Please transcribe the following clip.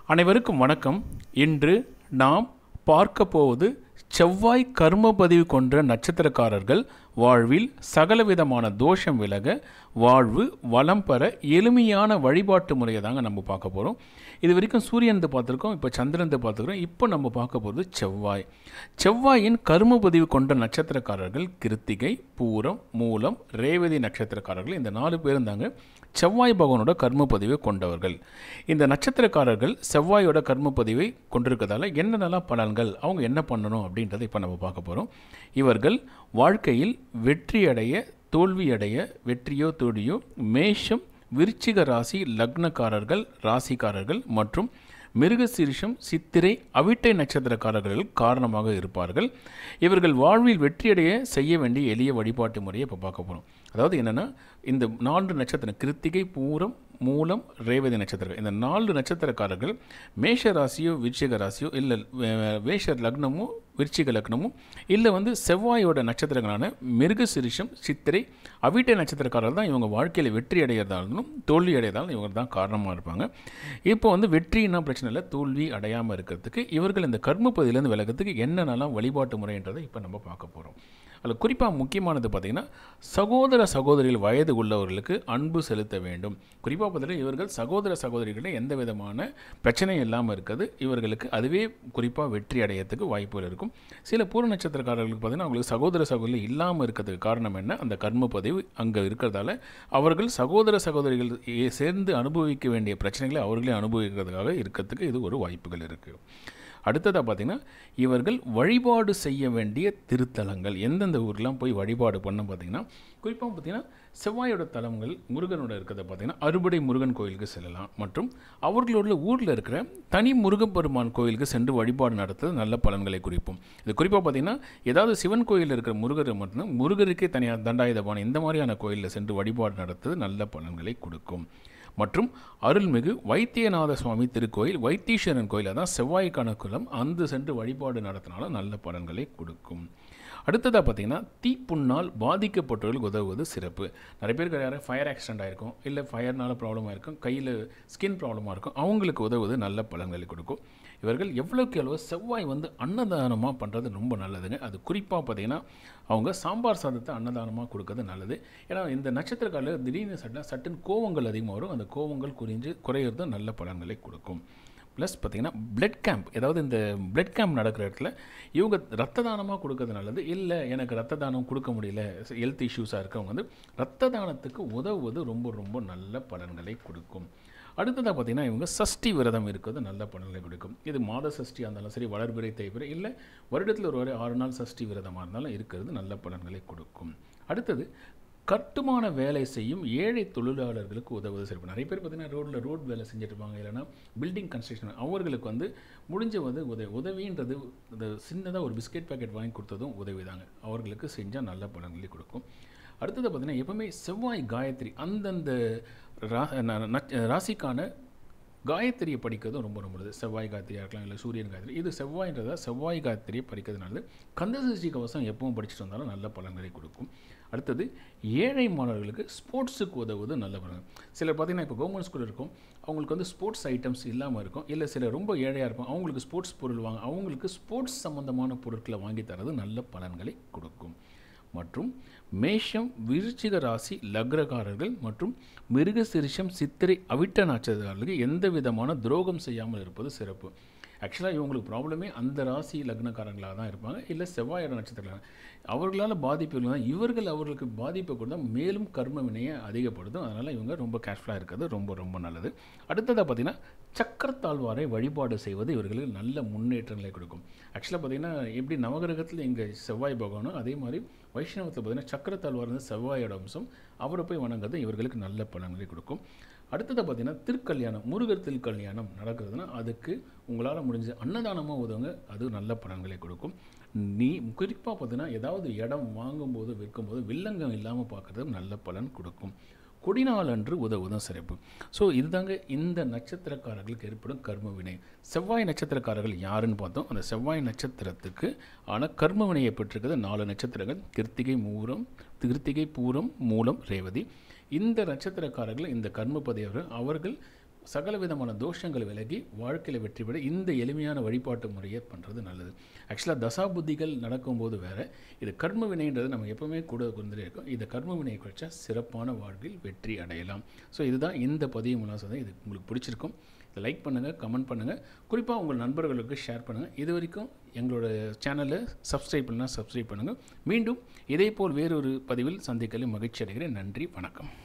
அனைவருக்கும் வணக்கம் இன்று நாம் பார்க்க போவது செவ்வாய் கர்ம பதிவு கொண்ட நட்சத்திரக்காரர்கள் வாழ்வில் சகலவிதமான தோஷம் விலக வாழ்வு வளம் பெற எளிமையான வழிபாட்டு முறையை தாங்க நம்ம பார்க்க போகிறோம் இது வரைக்கும் சூரியனத்தை பார்த்துருக்கோம் இப்போ சந்திரனத்தை பார்த்துக்கிறோம் இப்போ நம்ம பார்க்க போகிறது செவ்வாய் செவ்வாயின் கர்ம பதிவு கொண்ட நட்சத்திரக்காரர்கள் கிருத்திகை பூரம் மூலம் ரேவதி நட்சத்திரக்காரர்கள் இந்த நாலு பேரும் தாங்க செவ்வாய் பகவானோட கர்ம பதிவை கொண்டவர்கள் இந்த நட்சத்திரக்காரர்கள் செவ்வாயோட கர்ம பதிவை கொண்டிருக்கிறதால என்னென்னலாம் பலன்கள் அவங்க என்ன பண்ணணும் அப்படின்றத இப்போ நம்ம பார்க்க போகிறோம் இவர்கள் வாழ்க்கையில் வெற்றியடைய தோல்வியடைய வெற்றியோ தோல்வியோ மேஷம் விருச்சிக ராசி லக்னக்காரர்கள் ராசிக்காரர்கள் மற்றும் மிருகசீரிஷம் சித்திரை அவிட்டை நட்சத்திரக்காரர்கள் காரணமாக இருப்பார்கள் இவர்கள் வாழ்வில் வெற்றியடைய செய்ய வேண்டிய எளிய வழிபாட்டு முறையை இப்போ பார்க்க போகிறோம் அதாவது என்னென்னா இந்த நான்கு நட்சத்திரம் கிருத்திகை பூரம் மூலம் ரேவதி நட்சத்திரம் இந்த நாலு நட்சத்திரக்காரர்கள் மேஷ ராசியோ விருச்சிக ராசியோ இல்லை வேஷ லக்னமோ விருச்சிக லக்னமோ இல்லை வந்து செவ்வாயோட நட்சத்திரங்களான மிருகசிரிஷம் சித்திரை அவிட்டை நட்சத்திரக்காரர்கள் தான் இவங்க வாழ்க்கையில் வெற்றி அடைகிறதாலும் தோல்வி அடையதாலும் இவங்க தான் காரணமாக இருப்பாங்க இப்போ வந்து வெற்றினா பிரச்சனை இல்லை தோல்வி அடையாமல் இருக்கிறதுக்கு இவர்கள் இந்த கர்ம பகுதியிலேருந்து விலகிறதுக்கு என்னென்னலாம் வழிபாட்டு முறைன்றதை இப்போ நம்ம பார்க்க போகிறோம் அதில் குறிப்பாக முக்கியமானது பார்த்திங்கன்னா சகோதர சகோதரிகள் வயது உள்ளவர்களுக்கு அன்பு செலுத்த வேண்டும் குறிப்பாக பார்த்தீங்கன்னா இவர்கள் சகோதர சகோதரிகளில் எந்த விதமான பிரச்சனையும் இல்லாமல் இருக்குது இவர்களுக்கு அதுவே குறிப்பாக வெற்றி அடையத்துக்கு வாய்ப்புகள் இருக்கும் சில பூர்ண நட்சத்திரக்காரர்களுக்கு பார்த்திங்கன்னா அவங்களுக்கு சகோதர சகோதரி இல்லாமல் இருக்கிறதுக்கு காரணம் என்ன அந்த கர்ம பதிவு அங்கே இருக்கிறதால அவர்கள் சகோதர சகோதரிகள் சேர்ந்து அனுபவிக்க வேண்டிய பிரச்சனைகளை அவர்களே அனுபவிக்கிறதுக்காக இருக்கிறதுக்கு இது ஒரு வாய்ப்புகள் இருக்குது அடுத்ததாக பார்த்திங்கன்னா இவர்கள் வழிபாடு செய்ய வேண்டிய திருத்தலங்கள் எந்தெந்த ஊர்லாம் போய் வழிபாடு பண்ண பார்த்திங்கன்னா குறிப்பாக பார்த்திங்கன்னா செவ்வாயோட தலங்கள் முருகனோட இருக்கிறத பார்த்திங்கன்னா அறுபடை முருகன் கோயிலுக்கு செல்லலாம் மற்றும் அவர்களோட ஊரில் இருக்கிற தனி முருகப்பெருமான் கோயிலுக்கு சென்று வழிபாடு நடத்துறது நல்ல பலன்களை குறிப்போம் இது குறிப்பாக பார்த்திங்கன்னா ஏதாவது சிவன் கோயிலில் இருக்கிற முருகர் மட்டும்தான் முருகருக்கே தனியாக தண்டாயுதபான இந்த மாதிரியான கோயிலில் சென்று வழிபாடு நடத்துறது நல்ல பலன்களை கொடுக்கும் மற்றும் அருள்மிகு வைத்தியநாத சுவாமி திருக்கோயில் வைத்தீஸ்வரன் கோயில் அதான் செவ்வாய்க்கான குலம் அந்த சென்று வழிபாடு நடத்தினாலும் நல்ல பலன்களை கொடுக்கும் அடுத்ததாக பார்த்தீங்கன்னா தீப்புண்ணால் பாதிக்கப்பட்டவர்களுக்கு உதவுவது சிறப்பு நிறைய பேருக்கு யாரும் ஃபயர் ஆக்சிடென்ட் ஆகிருக்கும் இல்லை ஃபயர்னால ப்ராப்ளமாக இருக்கும் கையில் ஸ்கின் ப்ராப்ளமாக இருக்கும் அவங்களுக்கு உதவுவது நல்ல பலன்களை கொடுக்கும் இவர்கள் எவ்வளோக்கு எவ்வளோ செவ்வாய் வந்து அன்னதானமாக பண்ணுறது ரொம்ப நல்லதுங்க அது குறிப்பாக பார்த்தீங்கன்னா அவங்க சாம்பார் சாதத்தை அன்னதானமாக கொடுக்கறது நல்லது ஏன்னா இந்த நட்சத்திரக்காலில் திடீர்னு சட்டம் சட்டுன்னு கோவங்கள் அதிகமாக வரும் அந்த கோவங்கள் குறைஞ்சு குறையிறது நல்ல பலன்களை கொடுக்கும் ப்ளஸ் பார்த்திங்கன்னா பிளட் கேம்ப் ஏதாவது இந்த பிளட் கேம்ப் நடக்கிற இடத்துல இவங்க ரத்த தானமாக கொடுக்கறது நல்லது இல்லை எனக்கு ரத்த தானம் கொடுக்க முடியல ஹெல்த் இஷ்யூஸாக இருக்கவங்க வந்து ரத்த தானத்துக்கு உதவுவது ரொம்ப ரொம்ப நல்ல பலன்களை கொடுக்கும் அடுத்ததாக பார்த்திங்கன்னா இவங்க சஷ்டி விரதம் இருக்கிறது நல்ல பலன்களை கொடுக்கும் இது மாத சஷ்டியாக இருந்தாலும் சரி வளர்பிறை தேய்பிறை இல்லை வருடத்தில் ஒரு ஆறு நாள் சஷ்டி விரதமாக இருந்தாலும் இருக்கிறது நல்ல பலன்களை கொடுக்கும் அடுத்தது கட்டுமான வேலை செய்யும் ஏழை தொழிலாளர்களுக்கு உதவுவது சிறப்பு நிறைய பேர் பார்த்திங்கன்னா ரோட்டில் ரோட் வேலை செஞ்சுட்டு இருப்பாங்க இல்லைனா பில்டிங் கன்ஸ்ட்ரக்ஷன் அவர்களுக்கு வந்து முடிஞ்ச வந்து உதவி உதவின்றது இந்த சின்னதாக ஒரு பிஸ்கெட் பேக்கெட் வாங்கி கொடுத்ததும் உதவி தாங்க அவர்களுக்கு செஞ்சால் நல்ல பலன்களை கொடுக்கும் அடுத்தது பார்த்திங்கன்னா எப்பவுமே செவ்வாய் காயத்ரி அந்தந்த ரா ராசிக்கான காயத்ரியை படிக்கிறதும் ரொம்ப ரொம்ப நல்லது செவ்வாய் காயத்ரியாக இருக்கலாம் இல்லை சூரியன் காயத்ரி இது செவ்வாய்ன்றதா செவ்வாய் காயத்ரியை படிக்கிறது நல்லது கந்தசஷ்டி கவசம் எப்பவும் படிச்சுட்டு வந்தாலும் நல்ல பலன்களை கொடுக்கும் அடுத்தது ஏழை மாணவர்களுக்கு ஸ்போர்ட்ஸுக்கு உதவுவது நல்ல பலன் சிலர் பார்த்திங்கன்னா இப்போ கவர்மெண்ட் ஸ்கூல் இருக்கும் அவங்களுக்கு வந்து ஸ்போர்ட்ஸ் ஐட்டம்ஸ் இல்லாமல் இருக்கும் இல்லை சிலர் ரொம்ப ஏழையாக இருக்கும் அவங்களுக்கு ஸ்போர்ட்ஸ் பொருள் வாங்க அவங்களுக்கு ஸ்போர்ட்ஸ் சம்மந்தமான பொருட்களை வாங்கி தரது நல்ல பலன்களை கொடுக்கும் மற்றும் மேஷம் விருச்சிக ராசி லக்ரகாரர்கள் மற்றும் மிருகசிரிஷம் சித்திரை அவிட்ட நட்சத்திரர்களுக்கு எந்த விதமான துரோகம் செய்யாமல் இருப்பது சிறப்பு ஆக்சுவலாக இவங்களுக்கு ப்ராப்ளமே அந்த ராசி லக்னக்காரங்களாக தான் இருப்பாங்க இல்லை செவ்வாயோட நட்சத்திரங்களாக அவர்களால் பாதிப்பு தான் இவர்கள் அவர்களுக்கு பாதிப்பை கொடுத்தா மேலும் கர்ம வினையை அதிகப்படுத்தும் அதனால் இவங்க ரொம்ப கேஷ்ஃபுல்லாக இருக்கிறது ரொம்ப ரொம்ப நல்லது அடுத்ததாக பார்த்திங்கன்னா சக்கரத்தாழ்வாரை வழிபாடு செய்வது இவர்களுக்கு நல்ல முன்னேற்றங்களை கொடுக்கும் ஆக்சுவலாக பார்த்திங்கன்னா எப்படி நவகிரகத்தில் இங்கே செவ்வாய் பகவானோ அதே மாதிரி வைஷ்ணவத்தில் பார்த்திங்கன்னா சக்கரத்தாழ்வார் வந்து செவ்வாயோட அம்சம் அவரை போய் வணங்குறது இவர்களுக்கு நல்ல பலன்களை கொடுக்கும் அடுத்தது பார்த்திங்கன்னா திருக்கல்யாணம் முருகர் திருக்கல்யாணம் நடக்கிறதுனா அதுக்கு உங்களால் முடிஞ்ச அன்னதானமாக உதவுங்க அது நல்ல பலன்களை கொடுக்கும் நீ குறிப்பாக பார்த்தீங்கன்னா ஏதாவது இடம் வாங்கும்போது விற்கும்போது வில்லங்கம் இல்லாமல் பார்க்குறது நல்ல பலன் கொடுக்கும் கொடிநாள் அன்று உதவுதான் சிறப்பு ஸோ இதுதாங்க இந்த நட்சத்திரக்காரர்களுக்கு ஏற்படும் கர்ம வினை செவ்வாய் நட்சத்திரக்காரர்கள் யாருன்னு பார்த்தோம் அந்த செவ்வாய் நட்சத்திரத்துக்கு ஆனால் கர்ம வினையை பெற்றிருக்கிறது நாலு நட்சத்திரங்கள் கிருத்திகை மூலம் கிருத்திகை பூரம் மூலம் ரேவதி இந்த நட்சத்திரக்காரர்கள் இந்த கர்ம பதியவர்கள் அவர்கள் சகல விதமான தோஷங்கள் விலகி வாழ்க்கையில் வெற்றி பெற இந்த எளிமையான வழிபாட்டு முறையை பண்ணுறது நல்லது ஆக்சுவலாக தசா புத்திகள் நடக்கும்போது வேறு இது கர்ம வினைன்றது நம்ம எப்பவுமே கூட வந்துட்டே இருக்கோம் இந்த கர்ம வினையை குறைச்சா சிறப்பான வாழ்வில் வெற்றி அடையலாம் ஸோ இதுதான் இந்த பதிவு மூலம் சொல்றேன். இது உங்களுக்கு பிடிச்சிருக்கும் இதை லைக் பண்ணுங்கள் கமெண்ட் பண்ணுங்கள் குறிப்பாக உங்கள் நண்பர்களுக்கு ஷேர் பண்ணுங்கள் இது வரைக்கும் எங்களோட சேனலை சப்ஸ்கிரைப் பண்ணால் சப்ஸ்கிரைப் பண்ணுங்கள் மீண்டும் இதே போல் வேறொரு பதிவில் சந்திக்கலும் மகிழ்ச்சி அடைகிறேன் நன்றி வணக்கம்